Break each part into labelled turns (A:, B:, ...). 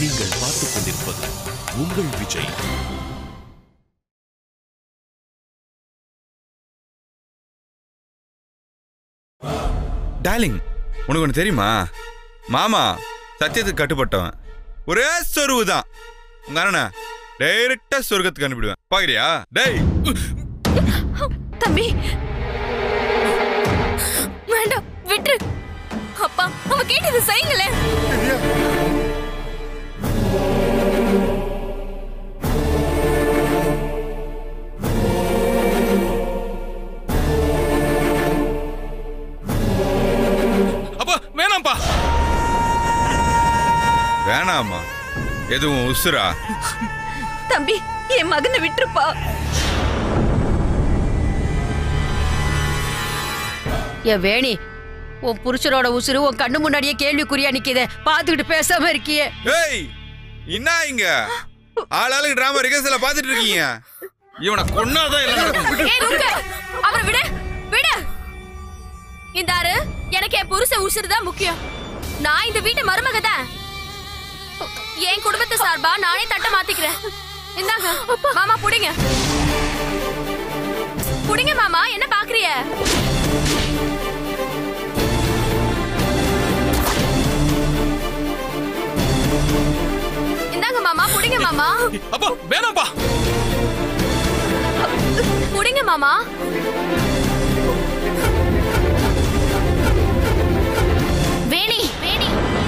A: நீங்கள் பார்த்துக் கொண்டிருப்பது உங்கள் விஜய்
B: டார்லிங் உனக்கு ஒன்று தெரியுமா மாமா சத்தியத்துக்கு கட்டுப்பட்டவன் ஒரே சொருவு தான் உங்க அண்ணனை டைரக்டா சொர்க்கத்துக்கு அனுப்பிடுவேன் பாக்குறியா டேய்
C: தம்பி வேண்டாம் விட்டு அப்பா அவ கேட்டது செய்யுங்களேன்
D: அப்பா வேணாம்ப்பா
B: வேணாமா எதுவும் உசுரா
C: தம்பி என் மகனை விட்டுருப்பா
E: ஏ வேணி உன் புருஷனோட உசுறு உன் கண்ணு முன்னாடியே கேள்விக்குறியா நிக்குதே பாத்துக்கிட்டு பேசாம இருக்கியே
B: ஏய் என்ன இங்க ஆளாளுக்கு டிராமா ரிகர்சல பாத்துட்டு இருக்கீங்க இவனை கொன்னாதான் எல்லாம் நடக்கும்
C: ஏய் ருங்க அவரை விடு விடு இந்தாரு எனக்கு என் புருஷ உசுறு தான் முக்கியம் நான் இந்த வீட்டு மருமக தான் என் குடும்பத்து சார்பா நானே தட்ட மாத்திக்கிறேன் இந்தாங்க மாமா புடிங்க புடிங்க மாமா என்ன பாக்குறிய இந்தாங்க மாமா புடிங்க மாமா
D: அப்பா வேணாம்ப்பா
C: புடிங்க மாமா வேணி வேணி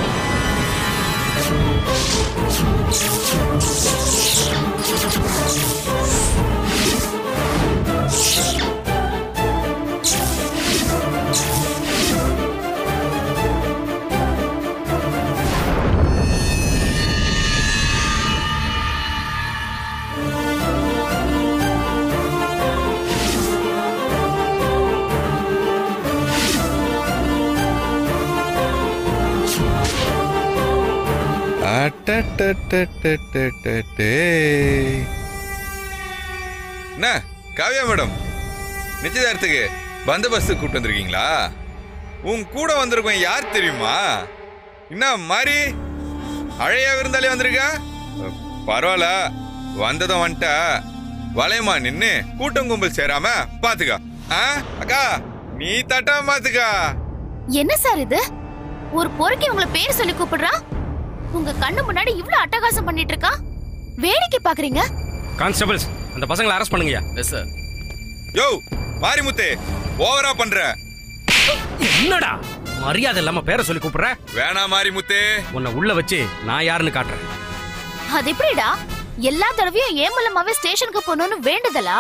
B: என்ன காவியா மேடம் நிச்சயதார்த்தத்துக்கு பந்தோபஸ்து கூட்டு வந்திருக்கீங்களா உன் கூட வந்திருக்கோம் யார் தெரியுமா என்ன மாதிரி அழையா விருந்தாலே வந்திருக்கா பரவாயில்ல வந்ததும் வந்துட்ட வளையமா நின்னு கூட்டம் கும்பல் சேராம பாத்துக்கா ஆ அக்கா நீ தட்டா பாத்துக்கா
F: என்ன சார் இது ஒரு பொறுக்கி உங்களை பேர் சொல்லி கூப்பிடுறான் உங்க கண்ணு முன்னாடி இவ்ளோ அட்டகாசம் பண்ணிட்டு இருக்கா வேடிக்கை பாக்குறீங்க
G: கான்ஸ்டபிள்ஸ் அந்த பசங்களை அரெஸ்ட் பண்ணுங்கயா
D: எஸ் சார்
B: யோ மாரிமுத்து ஓவரா பண்ற
G: என்னடா மரியாதை இல்லாம பேரை சொல்லி கூப்பிடுற
B: வேணா மாரிமுத்து
G: உன்னை உள்ள வச்சு நான் யாருன்னு காட்டுறேன்
F: அது எப்படிடா எல்லா தடவையும் ஏன் மூலமாவே ஸ்டேஷனுக்கு போகணும்னு வேண்டுதலா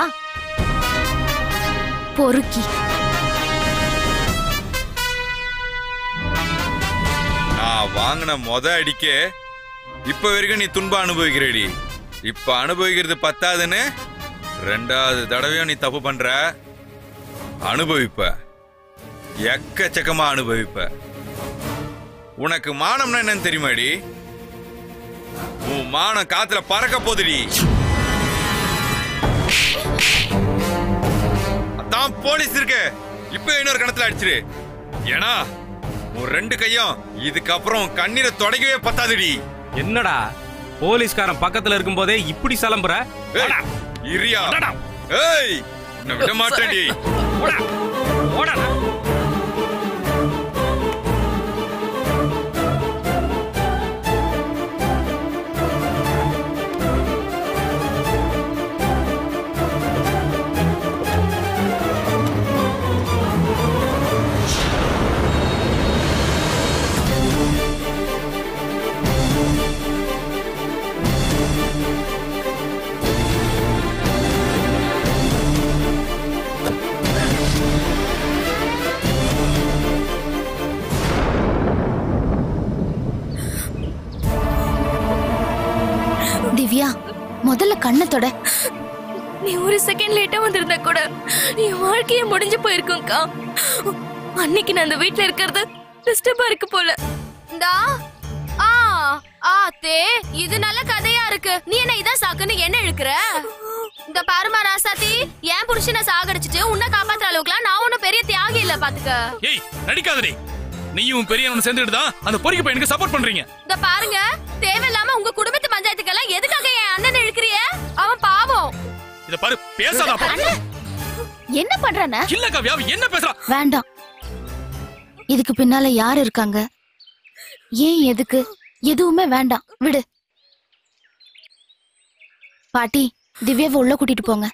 F: பொறுக்கி
B: நான் வாங்கின மொத அடிக்கே இப்ப வரைக்கும் நீ துன்பம் அனுபவிக்கிறடி இப்ப அனுபவிக்கிறது பத்தாதுன்னு ரெண்டாவது தடவையும் நீ தப்பு பண்ற அனுபவிப்ப எக்கச்சக்கமா அனுபவிப்ப உனக்கு மானம்னா என்னன்னு தெரியுமாடி உன் மானம் காத்துல பறக்க போகுதுடி அதான் போலீஸ் இருக்கு இப்ப இன்னொரு கணத்துல அடிச்சிரு ஏன்னா உன் ரெண்டு கையும் இதுக்கப்புறம் கண்ணீரை தொடங்கவே பத்தாதுடி
G: என்னடா போலீஸ்காரன் பக்கத்துல இருக்கும்போதே இப்படி சலம்புற
B: ஏய்,
G: போடா,
B: இரியா
G: போடா,
B: ஏய் உன்னை விட மாட்டேன்டி
G: போடா, போடாடா.
F: திவ்யா முதல்ல கண்ணை தொட
C: நீ ஒரு செகண்ட் லேட்டா வந்திருந்தா கூட என் வாழ்க்கையே முடிஞ்சு போயிருக்கும்க்கா அன்னைக்கு நான் அந்த வீட்ல இருக்கிறது டிஸ்டர்பா இருக்கு போல இந்தா ஆ ஆ தே இது நல்ல கதையா இருக்கு நீ என்ன இதான் சாக்குன்னு என்ன இழுக்கிற இந்த பாருமா ராசாத்தி என் புருஷனை சாகடிச்சிட்டு உன்னை காப்பாத்துற அளவுக்குலாம் நான் ஒன்னும் பெரிய தியாகி இல்ல பாத்துக்க
D: ஏய் நடிக்காதடி நீயும் பெரியவன் சேர்ந்துட்டு தான் அந்த பொறிக்கு பையனுக்கு சப்போர்ட் பண்றீங்க
C: இந்த பாருங்க தேவையில்லாம உங்க
D: பாரு பேசாத அப்பா
F: என்ன பண்றன
D: இல்ல காவியா அவ என்ன பேசுறா
F: வேண்டாம் இதுக்கு பின்னால யார் இருக்காங்க ஏன் எதுக்கு எதுவுமே வேண்டாம் விடு பாட்டி திவ்யாவை உள்ள கூட்டிட்டு போங்க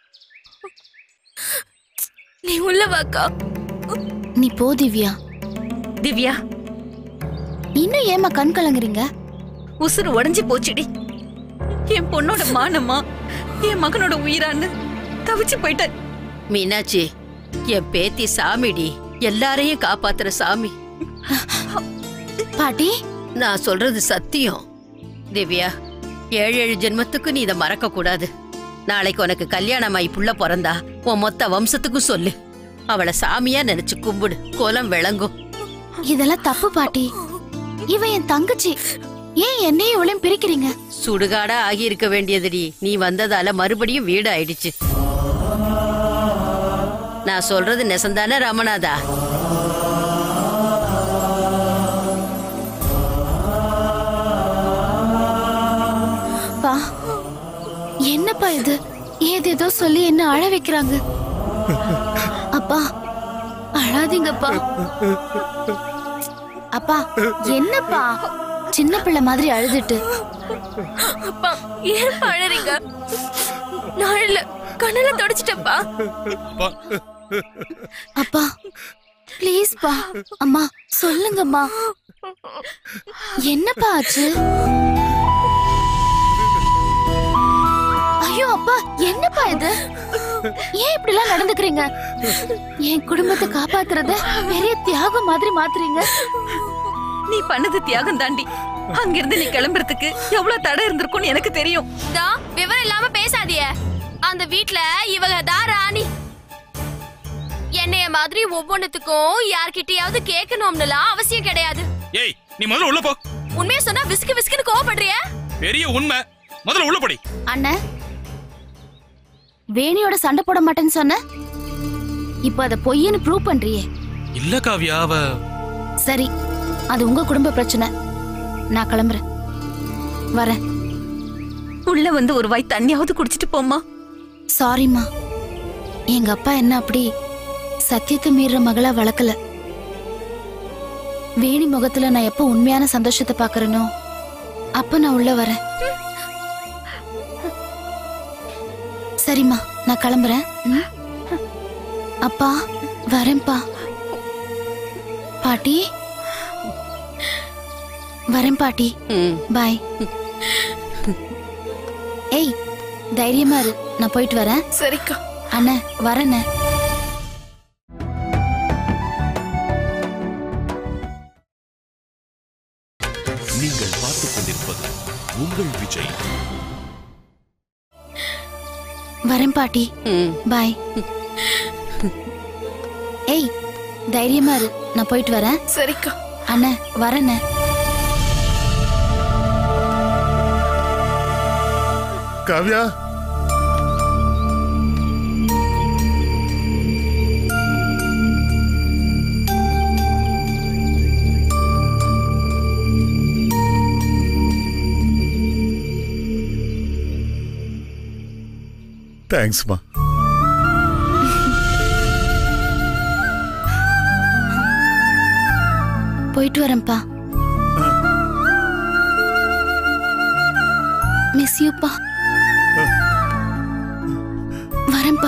C: நீ உள்ள வாக்கா
F: நீ போ திவ்யா
H: திவ்யா
F: இன்னும் ஏமா கண் கலங்குறீங்க
H: உசுறு உடைஞ்சு போச்சுடி என் பொண்ணோட மானம்மா என் மகனோட உயிரான்னு தவிச்சு போயிட்டேன்
E: மீனாட்சி என் பேத்தி சாமிடி எல்லாரையும் காப்பாத்துற சாமி
F: பாட்டி
E: நான் சொல்றது சத்தியம் திவ்யா ஏழு ஏழு ஜென்மத்துக்கு நீ இதை மறக்க கூடாது நாளைக்கு உனக்கு கல்யாணமாயி புள்ள பிறந்தா உன் மொத்த வம்சத்துக்கும் சொல்லு அவளை சாமியா நினைச்சு கும்பிடு கோலம் விளங்கும்
F: இதெல்லாம் தப்பு பாட்டி இவ என் தங்கச்சி ஏன் என்னையும் இவளையும் பிரிக்கிறீங்க
E: சுடுகாடா ஆகி இருக்க வேண்டியதுடி நீ வந்ததால மறுபடியும் வீடு ஆயிடுச்சு நான் சொல்றது நெசந்தானே ராமநாதா
F: பா என்னப்பா இது ஏதேதோ சொல்லி என்ன அழ வைக்கிறாங்க அப்பா அழாதீங்கப்பா அப்பா என்னப்பா சின்ன பிள்ளை மாதிரி அழுதுட்டு
C: அப்பா ஏன் அழறீங்க நான் இல்ல கண்ணுல தொடச்சிட்டப்பா
D: அப்பா
F: அப்பா ப்ளீஸ் பா அம்மா சொல்லுங்கம்மா என்னப்பா ஆச்சு ஐயோ அப்பா என்னப்பா இது ஏன் இப்படி எல்லாம் நடந்துக்கிறீங்க என் குடும்பத்தை காப்பாத்துறத பெரிய தியாகம் மாதிரி மாத்துறீங்க
H: நீ பண்ணது தியாகம் தாண்டி அங்கிருந்து நீ கிளம்புறதுக்கு எவ்வளவு தடை இருந்திருக்கும்னு எனக்கு தெரியும்
C: தா விவரம் இல்லாம பேசாதிய அந்த வீட்ல இவங்க தான் ராணி என்னைய மாதிரி ஒவ்வொன்னுத்துக்கும் யார்கிட்டயாவது கேட்கணும்னுலாம் அவசியம் கிடையாது
D: ஏய் நீ முதல்ல உள்ள போ
C: உண்மையா சொன்னா விஸ்கு விஸ்குன்னு கோவப்படுறிய
D: பெரிய உண்மை முதல்ல உள்ள போடி
F: அண்ணன் வேணியோட சண்டை போட மாட்டேன்னு சொன்ன இப்ப அத பொய்ன்னு ப்ரூவ் பண்றியே
D: இல்ல காவியா அவ
F: சரி அது உங்க குடும்ப பிரச்சனை நான் கிளம்புறேன் வரேன்
H: உள்ள வந்து ஒரு வாய் தண்ணியாவது குடிச்சிட்டு போம்மா
F: சாரிம்மா எங்க அப்பா என்ன அப்படி சத்தியத்தை மீறுற மகளா வளர்க்கல வேணி முகத்துல நான் எப்ப உண்மையான சந்தோஷத்தை பாக்குறேனோ அப்ப நான் உள்ள வரேன் சரிம்மா நான் கிளம்புறேன் ம்? அப்பா வரேன்ப்பா பாட்டி வரேன் பாட்டி
E: ம்
F: பாய் ஏய் தைரியமா இரு நான் போயிட்டு வரேன்
C: சரிக்கா
F: அண்ணே வரேண்ணே
A: நீங்கள் பார்த்துக் கொண்டிருப்பது உங்கள் விஜய்
F: வரேன் பாட்டி
E: ம்
F: பாய் ஏய் தைரியமா இரு நான் போயிட்டு வரேன்
C: சரிக்கா
F: அண்ணே வரேண்ணே
I: காவ்யா தேங்க்ஸ்மா
F: போயிட்டு வரேன்ப்பா மிஸ் யூப்பா வரேன்ப்பா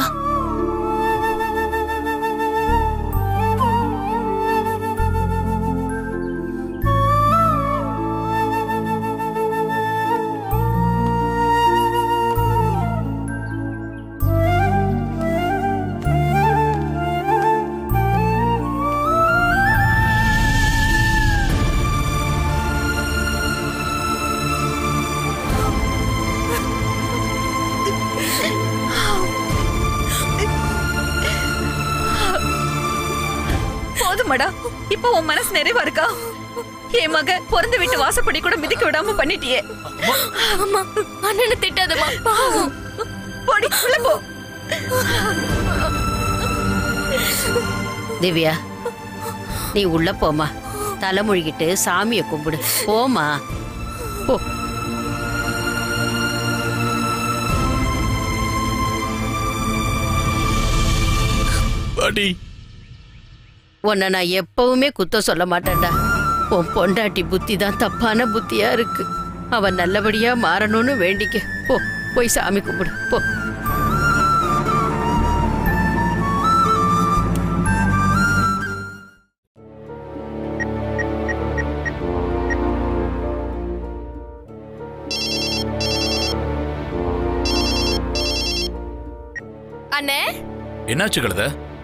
H: போதுமடா இப்போ உன் மனசு நிறைவா இருக்கா என் மக பிறந்த வீட்டு வாசப்படி கூட மிதிக்க விடாம பண்ணிட்டியே
C: அம்மா அண்ணனை திட்டாதம்மா பாவம்
H: போடி உள்ள போ
E: திவ்யா நீ உள்ள போமா தலைமொழிகிட்டு சாமியை கும்பிடு போமா போ
D: பாட்டி
E: உன்னை நான் எப்பவுமே குத்தம் சொல்ல மாட்டேன்டா உன் பொண்டாட்டி புத்தி தான் தப்பான புத்தியா இருக்கு அவன் நல்லபடியா மாறணும்னு வேண்டிக்க போ போய் சாமி கும்பிடு போ
C: அண்ணே
D: என்னாச்சு கழுத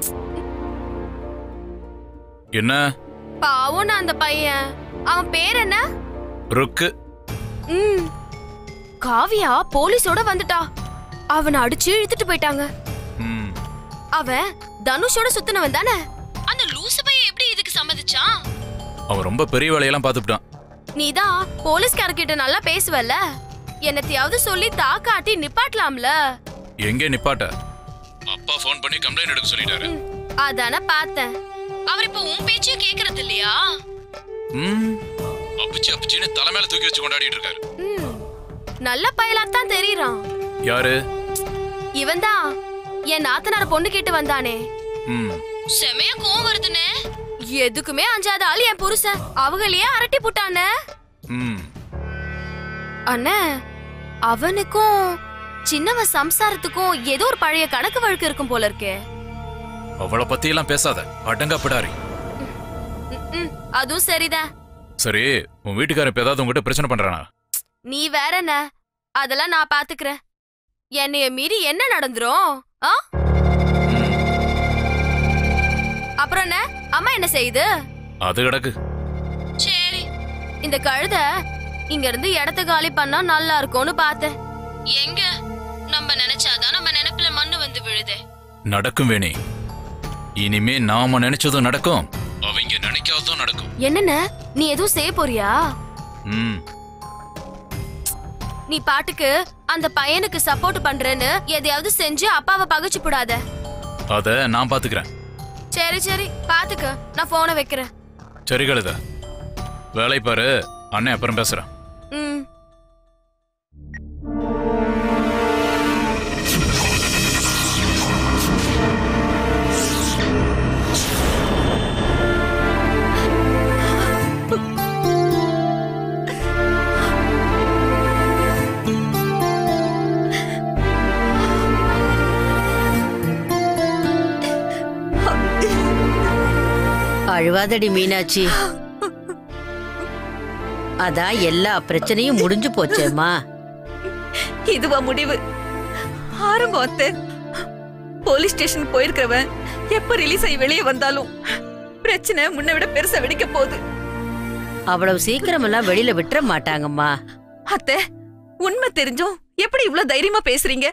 D: என்ன
C: பாவம் நான் அந்த பையன் அவன் பேர் என்ன
D: ருக்கு
C: ம் காவியா போலீஸோட வந்துட்டா அவனை அடிச்சு இழுத்துட்டு போயிட்டாங்க
D: ம்,
C: அவன் தனுஷோட சுத்தினவன் தானே அந்த லூசு பையன் எப்படி இதுக்கு சம்மதிச்சான்
D: அவன் ரொம்ப பெரிய வேலையெல்லாம் பார்த்துட்டான்
C: நீதான் போலீஸ்காரர்கிட்ட நல்லா பேசுவல்ல என்னத்தையாவது சொல்லி தாக்காட்டி நிப்பாட்டலாம்ல
D: எங்கே நிப்பாட்ட அப்பா ஃபோன் பண்ணி கம்ப்ளைண்ட் எடுக்க சொல்லிட்டாரு
C: ம், அதானே பார்த்தேன் அவர் இப்ப உன் பேச்சையும் கேக்குறது இல்லையா
D: ம் அப்பிச்சு அப்பிச்சின்னு தலை மேல தூக்கி வச்சு கொண்டாடிட்டு இருக்காரு
C: ம், நல்ல பயலாத்தான் தெரியறான்
D: யாரு
C: இவன்தான் என் நாத்தனார் பொண்ணு கேட்டு வந்தானே
D: ம்
C: செமையா கோவம் வருதுன்னு எதுக்குமே அஞ்சாத ஆள் என் புருஷன் அவங்களையே அரட்டி போட்டானே
D: ம்
C: அண்ணே அவனுக்கும் சின்னவன் சம்சாரத்துக்கும் ஏதோ ஒரு பழைய கணக்கு வழக்கு இருக்கும் போல இருக்கே
D: அவளை பத்தி எல்லாம் பேசாத அடங்கா பிடாரி
C: ம், ம், அதுவும் சரிதான்
D: சரி உன் வீட்டுக்காரன் இப்ப ஏதாவது உங்ககிட்ட பிரச்சனை பண்றானா
C: நீ வேற என்ன அதெல்லாம் நான் பாத்துக்கிறேன் என்னைய மீறி என்ன நடந்துரும் ஆ அப்புறம் என்ன அம்மா என்ன செய்யுது
D: அது கிடக்கு
C: சரி இந்த கழுத இங்க இருந்து இடத்த காலி பண்ணா நல்லா இருக்கும்னு பார்த்தேன் எங்க நம்ம நினைச்சாதான் நம்ம நினைப்புல மண்ணு வந்து விழுதே
D: நடக்கும் வேணி இனிமே நாம நினைச்சதும் நடக்கும் அவங்க நினைக்காததும் நடக்கும்
C: என்னென்ன நீ எதுவும் செய்ய போறியா
D: ம்
C: நீ பாட்டுக்கு அந்த பையனுக்கு சப்போர்ட் பண்றேன்னு எதையாவது செஞ்சு அப்பாவை பகைச்சு போடாத
D: அத நான் பாத்துக்கிறேன்
C: சரி சரி பாத்துக்க நான் போனை வைக்கிறேன்
D: சரி கழுத வேலை பாரு அண்ணன் அப்புறம் பேசுறேன்
C: ம்
E: அழுவாதடி மீனாட்சி அதான் எல்லா பிரச்சனையும் முடிஞ்சு போச்சேம்மா
H: இதுவா முடிவு ஆரம்பம் அத்தை போலீஸ் ஸ்டேஷன் போயிருக்கிறவன் எப்ப ரிலீஸ் ஆகி வெளியே வந்தாலும் பிரச்சனை முன்ன விட பெருசா வெடிக்க போகுது
E: அவ்வளவு சீக்கிரமெல்லாம் வெளியில விட்டுற மாட்டாங்கம்மா
H: அத்தை உண்மை தெரிஞ்சும் எப்படி இவ்ளோ தைரியமா பேசுறீங்க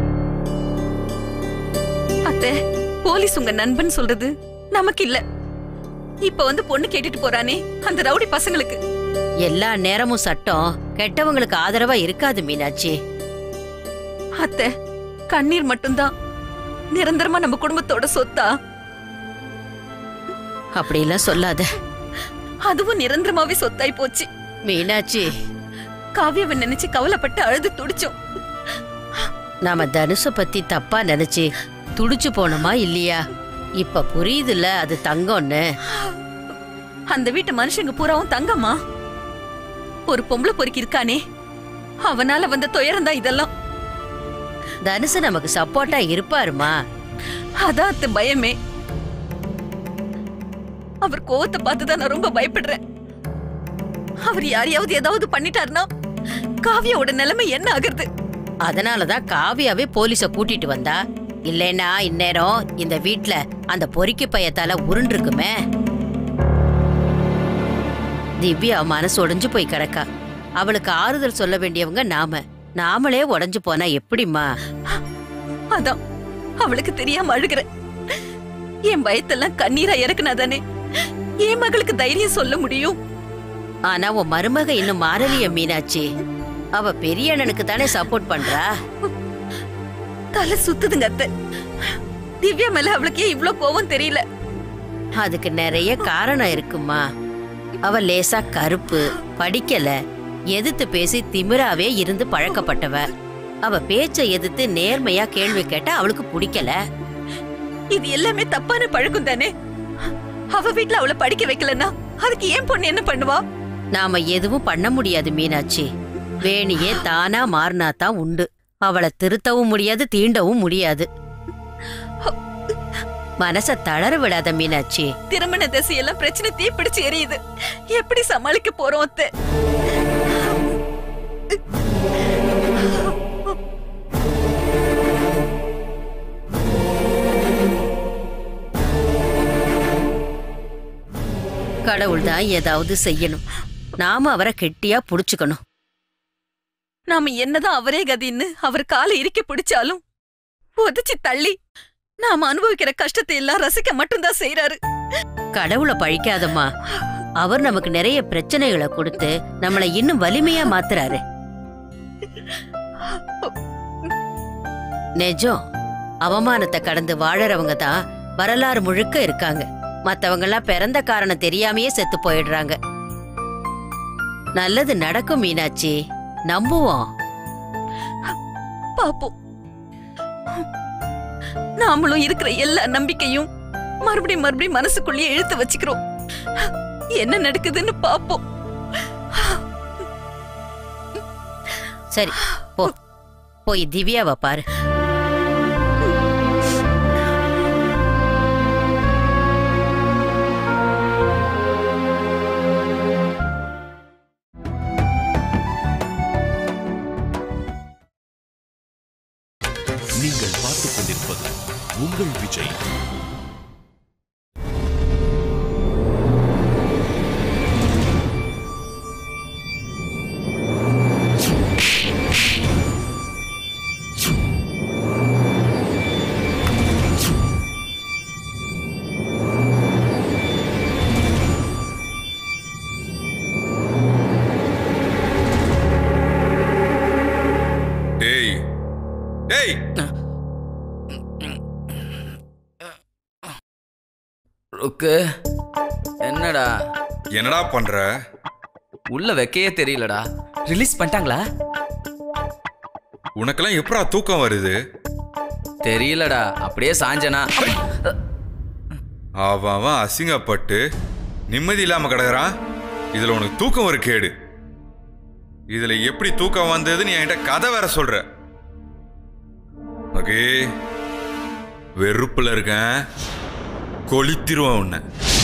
H: அத்தை போலீஸ் உங்க நண்பன் சொல்றது நமக்கு இல்ல இப்ப வந்து பொண்ணு கேட்டுட்டு போறானே அந்த ரவுடி பசங்களுக்கு
E: எல்லா நேரமும் சட்டம் கெட்டவங்களுக்கு ஆதரவா இருக்காது மீனாட்சி
H: அத்தை கண்ணீர் மட்டும்தான் நிரந்தரமா நம்ம குடும்பத்தோட சொத்தா
E: அப்படியெல்லாம் சொல்லாத
H: அதுவும் நிரந்தரமாவே சொத்தாய் போச்சு
E: மீனாட்சி
H: காவியாவை நினைச்சு கவலைப்பட்டு அழுது துடிச்சோம்
E: நாம தனுஷ பத்தி தப்பா நினைச்சு துடிச்சு போனோமா இல்லையா இப்ப புரியுதுல்ல அது தங்கம்னு
H: அந்த வீட்டு மனுஷங்க பூராவும் தங்கம்மா ஒரு பொம்பளை பொறுக்கி இருக்கானே அவனால வந்த துயரம் தான் இதெல்லாம்
E: தனுஷ் நமக்கு சப்போர்ட்டா இருப்பாருமா
H: அதான் அத்தை பயமே அவர் கோவத்தை பார்த்து தான் நான் ரொம்ப பயப்படுறேன் அவர் யாரையாவது ஏதாவது பண்ணிட்டாருன்னா காவியாவோட நிலைமை என்ன ஆகுறது
E: அதனாலதான் காவியாவே போலீஸ கூட்டிட்டு வந்தா இல்லைன்னா இந்நேரம் இந்த வீட்ல அந்த பொறுக்கி பையத்தால உருண்டிருக்குமே திவ்யா மனசு உடைஞ்சு போய் கிடக்கா அவளுக்கு ஆறுதல் சொல்ல வேண்டியவங்க நாம நாமளே உடைஞ்சு போனா எப்படிம்மா
H: அதான் அவளுக்கு தெரியாம அழுகிறேன் என் பயத்தெல்லாம் கண்ணீரா இறக்குனாதானே என் மகளுக்கு தைரியம் சொல்ல முடியும்
E: ஆனா உன் மருமக இன்னும் மாறலிய மீனாட்சி அவ பெரிய அண்ணனுக்கு தானே சப்போர்ட் பண்றா
H: தலை சுத்துதுங்க அத்தை திவ்யா மேல அவளுக்கு ஏன் இவ்ளோ கோவம் தெரியல
E: அதுக்கு நிறைய காரணம் இருக்குமா அவ லேசா கருப்பு படிக்கல எதிர்த்து பேசி திமிராவே இருந்து பழக்கப்பட்டவ அவ பேச்ச எதிர்த்து நேர்மையா கேள்வி கேட்டா அவளுக்கு பிடிக்கல
H: இது எல்லாமே தப்பான பழக்கம் தானே அவ வீட்ல அவளை படிக்க வைக்கலன்னா அதுக்கு ஏன் பொண்ணு என்ன பண்ணுவா
E: நாம எதுவும் பண்ண முடியாது மீனாட்சி வேணியே தானா மாறினா தான் உண்டு அவளை திருத்தவும் முடியாது தீண்டவும் முடியாது மனச தளர விடாத மீனாட்சி
H: திருமண தசையெல்லாம் பிரச்சனை தீப்பிடிச்சு எரியுது எப்படி சமாளிக்க போறோம் அத்தை
E: கடவுள் தான் ஏதாவது செய்யணும் நாம அவரை கெட்டியா புடிச்சுக்கணும்
H: நாம என்னதான் அவரே கதின்னு அவர் காலை இறுக்கி பிடிச்சாலும் உதச்சி தள்ளி நாம அனுபவிக்கிற கஷ்டத்தை எல்லாம் ரசிக்க மட்டும்தான் செய்யறாரு
E: கடவுளை பழிக்காதம்மா அவர் நமக்கு நிறைய பிரச்சனைகளை கொடுத்து நம்மளை இன்னும் வலிமையா மாத்துறாரு நிஜம் அவமானத்தை கடந்து வாழறவங்க தான் வரலாறு முழுக்க இருக்காங்க மத்தவங்க எல்லாம் பிறந்த காரணம் தெரியாமயே செத்து போயிடுறாங்க நல்லது நடக்கும் மீனாட்சி நம்புவோம்
H: பாப்போம் நாமளும் இருக்கிற எல்லா நம்பிக்கையும் மறுபடியும் மறுபடியும் மனசுக்குள்ளேயே இழுத்து வச்சுக்கிறோம் என்ன நடக்குதுன்னு பாப்போம்
E: சரி போ போய் திவ்யாவை பாரு
A: நீங்கள் பார்த்துக் கொண்டிருப்பது உங்கள் விஜய்
B: டேய் டேய்
J: ருக்கு என்னடா
B: என்னடா பண்ற
J: உள்ள வைக்கையே தெரியலடா ரிலீஸ் பண்ணிட்டாங்களா
B: உனக்கெல்லாம் எப்படா தூக்கம் வருது
J: தெரியலடா அப்படியே சாஞ்சனா
B: அவன் அவன் அசிங்கப்பட்டு நிம்மதி இல்லாம கிடக்குறான் இதுல உனக்கு தூக்கம் ஒரு கேடு இதுல எப்படி தூக்கம் வந்ததுன்னு என்கிட்ட கதை வேற சொல்ற ஓகே வெறுப்புல இருக்கேன் கொளித்திருவேன் உன்னை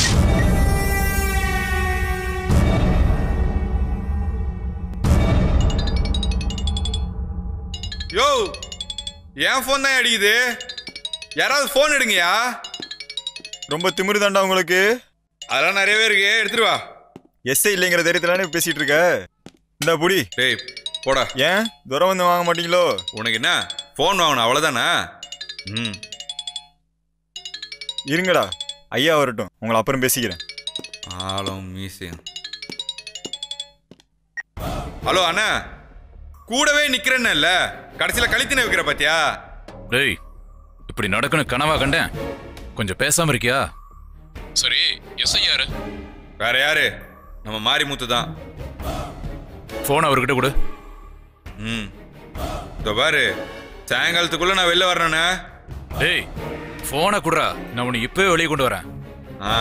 B: யோ என் ஃபோன் தான் அடிக்குது யாராவது ஃபோன் எடுங்கயா
K: ரொம்ப திமிரு தாண்டா உங்களுக்கு
B: அதெல்லாம் நிறையவே இருக்கு எடுத்துட்டு வா
K: எஸ்ஐ இல்லைங்கிற தைரியத்துல பேசிட்டு இருக்க இந்த புடி
B: டேய் போடா
K: ஏன் தூரம் வந்து வாங்க மாட்டீங்களோ
B: உனக்கு என்ன ஃபோன் வாங்கணும் அவ்வளோதானே ம்
K: இருங்கடா ஐயா வரட்டும் உங்களை அப்புறம் பேசிக்கிறேன்
B: ஆழம் மீசியம் ஹலோ அண்ணா கூடவே நிக்கிறேன்னு இல்ல கடைசியில கழித்தின வைக்கிற பாத்தியா
D: டேய் இப்படி நடக்கணும் கனவா கண்டேன் கொஞ்சம் பேசாம இருக்கியா சரி எஸ்ஐ யாரு
B: வேற யாரு நம்ம மாரிமுத்து தான்
D: போன் அவர்கிட்ட கொடு
B: ம் இதோ பாரு சாயங்காலத்துக்குள்ள நான் வெளில வரணுண்ணே
D: டேய் போனை குடுறா நான் உன்னை இப்பவே வெளியே கொண்டு வரேன்
B: ஆ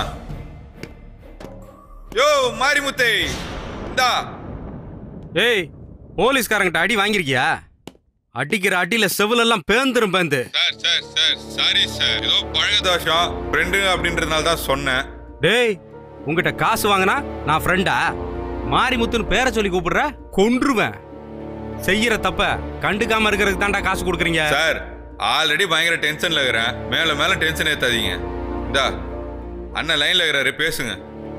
B: யோ மாரிமுத்தை இந்தா
G: ஏய் போலீஸ்காரங்கிட்ட அடி வாங்கியிருக்கியா அடிக்கிற அடியில செவிலெல்லாம் பேந்துரும் பேந்து
B: sir sir sir sorry sir ஏதோ பழக தோஷம் ஃப்ரெண்டு அப்படின்றதுனால தான் சொன்னேன்
G: டேய் உங்ககிட்ட காசு வாங்கினா நான் ஃப்ரெண்டா மாரிமுத்துன்னு பேரை சொல்லி கூப்பிடுற கொன்றுவேன் செய்யற தப்ப கண்டுக்காம இருக்கிறதுக்கு தான்டா காசு கொடுக்குறீங்க
B: சார் ஆல்ரெடி பயங்கர டென்ஷன்ல இருக்கிறேன் மேல மேல டென்ஷன் ஏத்தாதீங்க இந்தா அண்ணன் லைன்ல இருக்கிறாரு பேசுங்க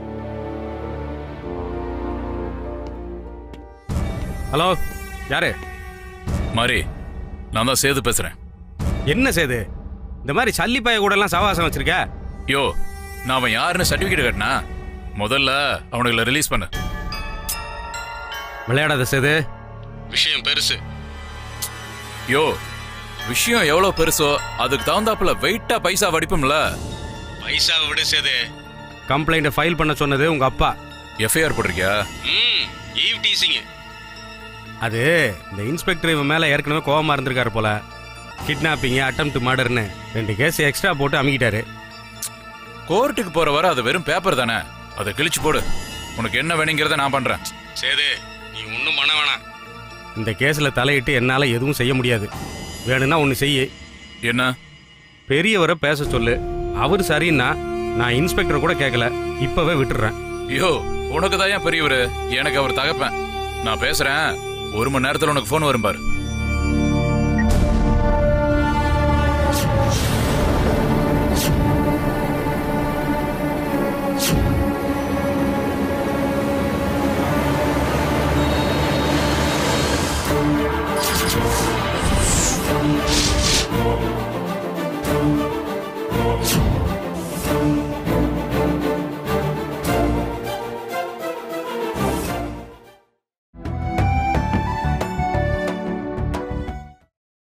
G: ஹலோ யாரு
D: மாரி நான் தான் சேது பேசுறேன்
G: என்ன சேது இந்த மாதிரி சல்லி பைய கூட எல்லாம் சவாசம் வச்சிருக்க
D: யோ நான் அவன் யாருன்னு சர்டிபிகேட் கட்டினா முதல்ல அவனுங்களை ரிலீஸ் பண்ணு
G: விளையாடாத சேது
D: விஷயம் பெருசு யோ விஷயம் எவ்வளவு பெருசோ அதுக்கு தகுந்தாப்புல வெயிட்டா பைசா வடிப்போம்ல
G: பைசா விடு சேது கம்ப்ளைண்ட் ஃபைல் பண்ண சொன்னது உங்க அப்பா
D: எஃப்ஐஆர் போட்டிருக்கியா
G: ம் ஈவ் டீசிங் அது இந்த இன்ஸ்பெக்டர் இவன் மேல ஏற்கனவே கோவமா இருந்திருக்காரு போல கிட்னாப்பிங் அட்டம் மர்டர்னு ரெண்டு கேஸ் எக்ஸ்ட்ரா போட்டு அமுக்கிட்டாரு
D: கோர்ட்டுக்கு போற வர அது வெறும் பேப்பர் தானே அதை கிழிச்சு போடு உனக்கு என்ன வேணுங்கிறத நான் பண்றேன்
G: சேது நீ ஒன்றும் பண்ண வேணாம் இந்த கேஸில் தலையிட்டு என்னால் எதுவும் செய்ய முடியாது வேணும்னா ஒன்று செய்யு
D: என்ன
G: பெரியவரை பேச சொல்லு அவர் சரின்னா நான் இன்ஸ்பெக்டர் கூட கேட்கல இப்பவே விட்டுடுறேன்
D: ஐயோ உனக்கு தான் ஏன் பெரியவரு எனக்கு அவர் தகப்பேன் நான் பேசுறேன் ஒரு மணி நேரத்துல உனக்கு ஃபோன் வரும் பாரு